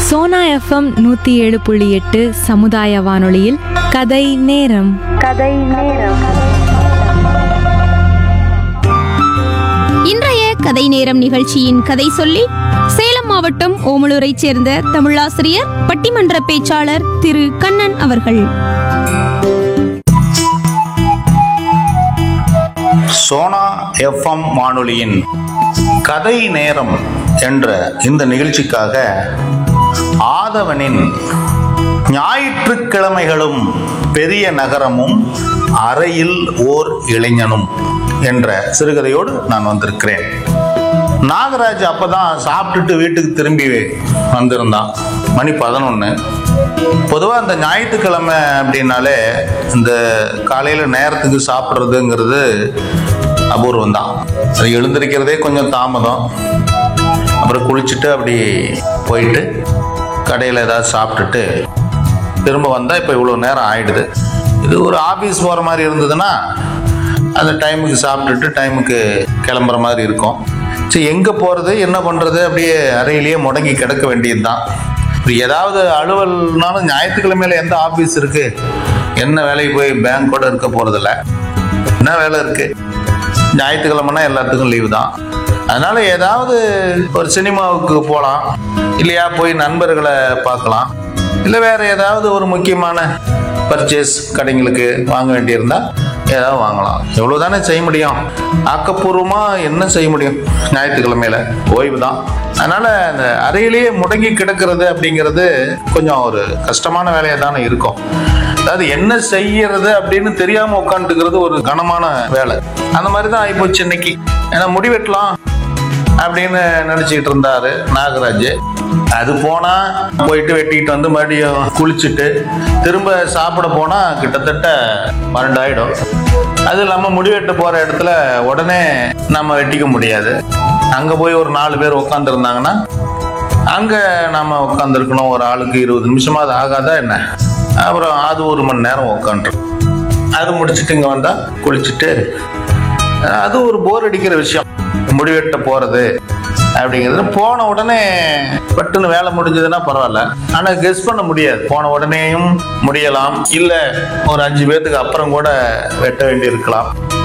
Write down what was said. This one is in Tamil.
சோனா எஃப்எம் நூத்தி ஏழு புள்ளி எட்டு சமுதாய வானொலியில் கதை நேரம் இன்றைய கதை நேரம் நிகழ்ச்சியின் கதை சொல்லி சேலம் மாவட்டம் ஓமலூரைச் சேர்ந்த தமிழாசிரியர் பட்டிமன்ற பேச்சாளர் திரு கண்ணன் அவர்கள் சோனா எஃப்எம் வானொலியின் கதை நேரம் என்ற இந்த நிகழ்ச்சிக்காக ஆதவனின் ஞாயிற்றுக்கிழமைகளும் பெரிய நகரமும் அறையில் ஓர் இளைஞனும் என்ற சிறுகதையோடு நான் வந்திருக்கிறேன் நாகராஜ் அப்பதான் சாப்பிட்டுட்டு வீட்டுக்கு திரும்பி வந்திருந்தான் மணி பதினொன்று பொதுவாக இந்த ஞாயிற்றுக்கிழமை அப்படின்னாலே இந்த காலையில் நேரத்துக்கு சாப்பிட்றதுங்கிறது அபூர்வம் தான் அது எழுந்திருக்கிறதே கொஞ்சம் தாமதம் அப்புறம் குளிச்சுட்டு அப்படி போயிட்டு கடையில் ஏதாவது சாப்பிட்டுட்டு திரும்ப வந்தால் இப்போ இவ்வளோ நேரம் ஆயிடுது இது ஒரு ஆஃபீஸ் போகிற மாதிரி இருந்ததுன்னா அந்த டைமுக்கு சாப்பிட்டுட்டு டைமுக்கு கிளம்புற மாதிரி இருக்கும் சரி எங்கே போகிறது என்ன பண்ணுறது அப்படியே அறையிலேயே முடங்கி கிடக்க வேண்டியது தான் இப்போ ஏதாவது அலுவல்னாலும் ஞாயிற்றுக்கிழமையில எந்த ஆஃபீஸ் இருக்குது என்ன வேலைக்கு போய் பேங்க் கூட இருக்க போகிறதில்ல என்ன வேலை இருக்குது ஞாயிற்றுக்கிழமைனா எல்லாத்துக்கும் லீவு தான் அதனால ஏதாவது ஒரு சினிமாவுக்கு போகலாம் இல்லையா போய் நண்பர்களை பார்க்கலாம் இல்லை வேற ஏதாவது ஒரு முக்கியமான பர்ச்சேஸ் கடைங்களுக்கு வாங்க வேண்டியிருந்தா ஏதாவது வாங்கலாம் எவ்வளோ செய்ய முடியும் ஆக்கப்பூர்வமாக என்ன செய்ய முடியும் ஞாயிற்றுக்கிழமையில ஓய்வு தான் அதனால அந்த அறையிலேயே முடங்கி கிடக்கிறது அப்படிங்கிறது கொஞ்சம் ஒரு கஷ்டமான வேலையாக தானே இருக்கும் அதாவது என்ன செய்யறது அப்படின்னு தெரியாம உட்காந்துக்கிறது ஒரு கனமான வேலை அந்த மாதிரி தான் ஆயிப்போச்சு இன்னைக்கு ஏன்னா முடிவெட்டலாம் அப்படின்னு நினைச்சிட்டு இருந்தாரு நாகராஜ் அது போனா போயிட்டு வெட்டிட்டு வந்து மறுபடியும் குளிச்சுட்டு திரும்ப சாப்பிட போனா கிட்டத்தட்ட பன்னெண்டு ஆயிடும் அது இல்லாம முடிவெட்ட போற இடத்துல உடனே நம்ம வெட்டிக்க முடியாது அங்க போய் ஒரு நாலு பேர் உட்காந்துருந்தாங்கன்னா அங்க நாம உட்காந்துருக்கணும் ஒரு ஆளுக்கு இருபது நிமிஷமா அது ஆகாதா என்ன அப்புறம் அது ஒரு மணி நேரம் உட்காந்துரும் அது முடிச்சுட்டு இங்க வந்தா குளிச்சுட்டு அஹ் அது ஒரு போர் அடிக்கிற விஷயம் முடிவெட்ட போறது அப்படிங்கிறது போன உடனே பட்டுன்னு வேலை முடிஞ்சதுன்னா பரவாயில்ல ஆனா கெஸ் பண்ண முடியாது போன உடனேயும் முடியலாம் இல்ல ஒரு அஞ்சு பேர்த்துக்கு அப்புறம் கூட வெட்ட வேண்டி இருக்கலாம்